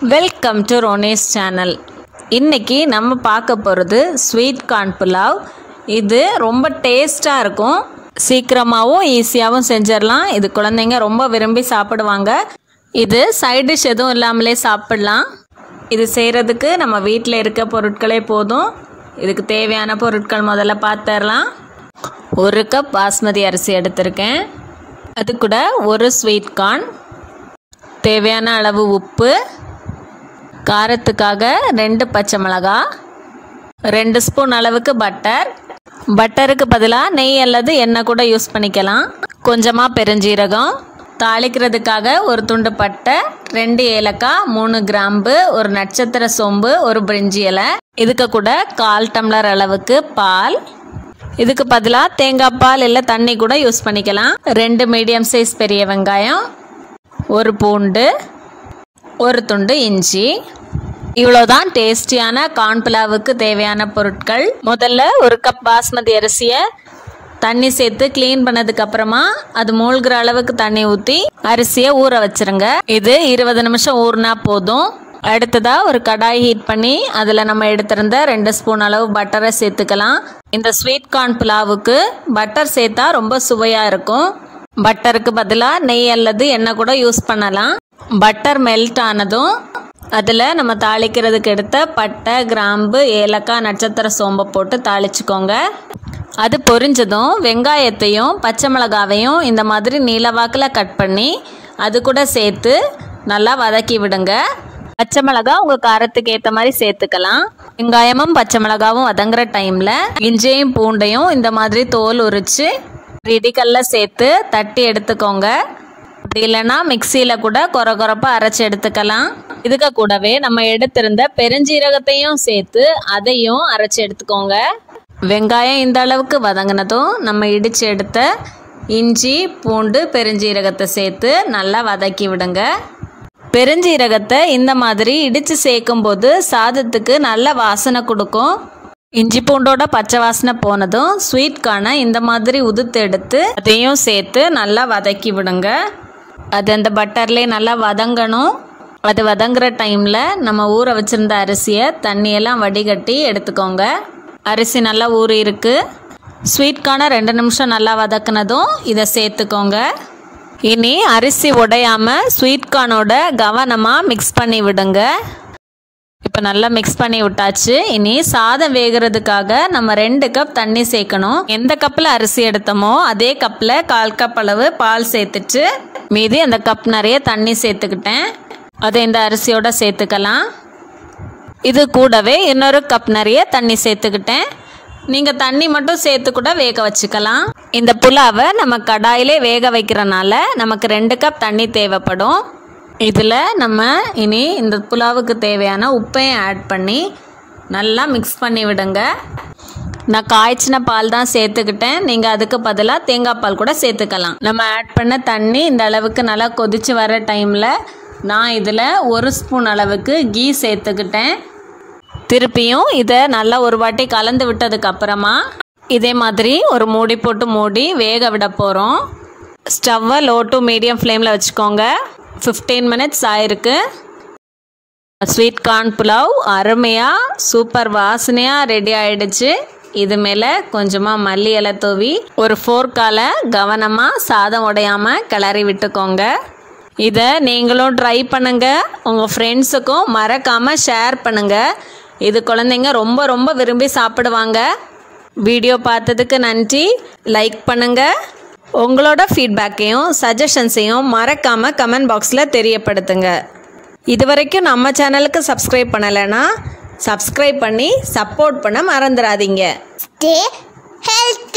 Welcome to ரோனேஸ் channel இன்னைக்கு நம்ம பார்க்க போகிறது ஸ்வீட் கார்ன் புலாவ் இது ரொம்ப டேஸ்ட்டாக இருக்கும் சீக்கிரமாகவும் ஈஸியாகவும் செஞ்சிடலாம் இது குழந்தைங்க ரொம்ப விரும்பி சாப்பிடுவாங்க இது சைட் டிஷ் எதுவும் இல்லாமலே சாப்பிடலாம் இது செய்கிறதுக்கு நம்ம வீட்டில் இருக்க பொருட்களே போதும் இதுக்கு தேவையான பொருட்கள் முதல்ல பார்த்துடலாம் ஒரு கப் பாஸ்மதி அரிசி எடுத்திருக்கேன் அது கூட ஒரு ஸ்வீட் கார்ன் தேவையான அளவு உப்பு காரத்துக்காக ரெண்டு பச்சை மிளகாய் ரெண்டு ஸ்பூன் அளவுக்கு பட்டர் பட்டருக்கு பதிலாக நெய் அல்லது எண்ணெய் கூட யூஸ் பண்ணிக்கலாம் கொஞ்சமாக பெருஞ்சீரகம் தாளிக்கிறதுக்காக ஒரு துண்டு பட்டை ரெண்டு ஏலக்காய் மூணு கிராம்பு ஒரு நட்சத்திர சோம்பு ஒரு பிரிஞ்சி இலை இதுக்கு கூட கால் டம்ளர் அளவுக்கு பால் இதுக்கு பதிலாக தேங்காய் பால் இல்லை தண்ணி கூட யூஸ் பண்ணிக்கலாம் ரெண்டு மீடியம் சைஸ் பெரிய வெங்காயம் ஒரு பூண்டு ஒரு துண்டு இஞ்சி இவ்வளோதான் டேஸ்டியான கார்ன் புலாவுக்கு தேவையான பொருட்கள் முதல்ல ஒரு கப் பாஸ்மதி அரிசியை தண்ணி சேர்த்து க்ளீன் பண்ணதுக்கு அப்புறமா அது மூழ்கிற அளவுக்கு தண்ணி ஊற்றி அரிசியை ஊற வச்சிருங்க இது இருபது நிமிஷம் ஊறினா போதும் அடுத்ததா ஒரு கடாய் ஹீட் பண்ணி அதில் நம்ம எடுத்திருந்த ரெண்டு ஸ்பூன் அளவு பட்டரை சேர்த்துக்கலாம் இந்த ஸ்வீட் கார்ன் புலாவுக்கு பட்டர் சேர்த்தா ரொம்ப சுவையாக இருக்கும் பட்டருக்கு பதிலாக நெய் அல்லது எண்ணெய் கூட யூஸ் பண்ணலாம் பட்டர் மெல்ட் ஆனதும் அதில் நம்ம தாளிக்கிறதுக்கு எடுத்த பட்டை கிராம்பு ஏலக்காய் நட்சத்திர சோம்பை போட்டு தாளிச்சுக்கோங்க அது பொரிஞ்சதும் வெங்காயத்தையும் பச்சை மிளகாவையும் இந்த மாதிரி நீளவாக்கில் கட் பண்ணி அது கூட சேர்த்து நல்லா வதக்கி விடுங்க பச்சை மிளகா உங்கள் காரத்துக்கு ஏற்ற மாதிரி சேர்த்துக்கலாம் வெங்காயமும் பச்சை மிளகாவும் வதங்குற டைமில் இஞ்சியும் பூண்டையும் இந்த மாதிரி தோல் உரித்து இடிக்கல்ல சேர்த்து தட்டி எடுத்துக்கோங்க அப்படி இல்லைன்னா மிக்சியில் கூட கொர கொரப்பாக அரைச்சி எடுத்துக்கலாம் இதுக்கு கூடவே நம்ம எடுத்திருந்த பெருஞ்சீரகத்தையும் சேர்த்து அதையும் அரைச்சி எடுத்துக்கோங்க வெங்காயம் இந்த அளவுக்கு வதங்கினதும் நம்ம இடித்து எடுத்த இஞ்சி பூண்டு பெருஞ்சீரகத்தை சேர்த்து நல்லா வதக்கி விடுங்க பெருஞ்சீரகத்தை இந்த மாதிரி இடித்து சேர்க்கும்போது சாதத்துக்கு நல்ல வாசனை கொடுக்கும் இஞ்சி பூண்டோட பச்சை வாசனை போனதும் ஸ்வீட் கார்னை இந்த மாதிரி உதுத்து எடுத்து அதையும் சேர்த்து நல்லா வதக்கி விடுங்க அது அந்த பட்டர்லேயே நல்லா வதங்கணும் அது வதங்குற டைமில் நம்ம ஊற வச்சுருந்த அரிசியை தண்ணியெல்லாம் வடிகட்டி எடுத்துக்கோங்க அரிசி நல்லா ஊறி இருக்கு ஸ்வீட் கார்னை ரெண்டு நிமிஷம் நல்லா வதக்குனதும் இதை சேர்த்துக்கோங்க இனி அரிசி உடையாம ஸ்வீட் கார்னோட கவனமாக மிக்ஸ் பண்ணி விடுங்க இப்போ நல்லா மிக்ஸ் பண்ணி விட்டாச்சு இனி சாதம் வேகிறதுக்காக நம்ம ரெண்டு கப் தண்ணி சேர்க்கணும் எந்த கப்பில் அரிசி எடுத்தோமோ அதே கப்பில் கால் கப் அளவு பால் சேர்த்துட்டு மீதி அந்த கப் நிறைய தண்ணி சேர்த்துக்கிட்டேன் அதை இந்த அரிசியோட சேர்த்துக்கலாம் இது கூடவே இன்னொரு கப் நிறைய தண்ணி சேர்த்துக்கிட்டேன் நீங்கள் தண்ணி மட்டும் சேர்த்து கூட வேக வச்சுக்கலாம் இந்த புலாவை நம்ம கடாயிலே வேக வைக்கிறனால நமக்கு ரெண்டு கப் தண்ணி தேவைப்படும் இதில் நம்ம இனி இந்த புலாவுக்கு தேவையான உப்பையும் ஆட் பண்ணி நல்லா மிக்ஸ் பண்ணி விடுங்க நான் காய்ச்சின பால் தான் சேர்த்துக்கிட்டேன் நீங்கள் அதுக்கு பதிலாக தேங்காய் பால் கூட சேர்த்துக்கலாம் நம்ம ஆட் பண்ண தண்ணி இந்த அளவுக்கு நல்லா கொதிச்சு வர டைமில் நான் இதில் ஒரு ஸ்பூன் அளவுக்கு கீ சேர்த்துக்கிட்டேன் திருப்பியும் இதை நல்லா ஒரு வாட்டி கலந்து விட்டதுக்கு அப்புறமா இதே மாதிரி ஒரு மூடி போட்டு மூடி வேக விட போகிறோம் ஸ்டவ்வை லோ டு மீடியம் ஃப்ளேமில் வச்சுக்கோங்க ஃபிஃப்டீன் மினிட்ஸ் ஆயிருக்கு ஸ்வீட் கார்ன் புலாவ் அருமையாக சூப்பர் வாசனையாக ரெடி ஆயிடுச்சு இது மேலே கொஞ்சமாக மல்லி இலை தூவி ஒரு ஃபோர்க்கால் கவனமாக சாதம் உடையாமல் கிளறி விட்டுக்கோங்க இதை நீங்களும் ட்ரை பண்ணுங்கள் உங்கள் ஃப்ரெண்ட்ஸுக்கும் மறக்காமல் ஷேர் பண்ணுங்கள் இது குழந்தைங்க ரொம்ப ரொம்ப விரும்பி சாப்பிடுவாங்க வீடியோ பார்த்ததுக்கு நன்றி லைக் பண்ணுங்கள் உங்களோட ஃபீட்பேக்கையும் சஜஷன்ஸையும் மறக்காமல் கமெண்ட் பாக்ஸில் தெரியப்படுத்துங்க இது வரைக்கும் நம்ம சேனலுக்கு சப்ஸ்கிரைப் பண்ணலைன்னா சப்ஸ்கிரைப் பண்ணி சப்போர்ட் பண்ண மறந்துடாதீங்க Stay healthy.